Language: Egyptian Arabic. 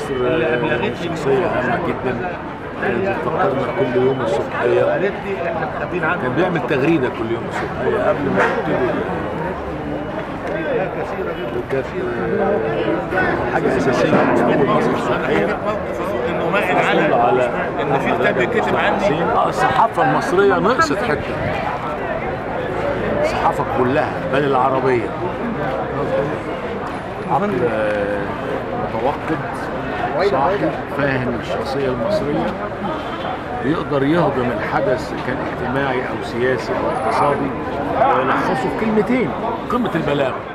مصر آه، شخصيه هامه جدا كانت بتفكرنا كل يوم الصبحيه قالت لي احنا مخبيين عنك كان بيعمل تغريده كل يوم الصبحيه قبل ما يبتدوا كثيره جدا كانت آه، حاجه اساسيه في اسلوب مصر الصبحيه انه ما حصل على ان في كتاب بيتكتب عني آه، الصحافه المصريه نقصت حته الصحافه كلها بل العربيه عقل آه، متوقد صاحي فاهم الشخصيه المصريه يقدر يهضم الحدث كان اجتماعي او سياسي او اقتصادي ويلخصه في كلمتين قمه البلاغه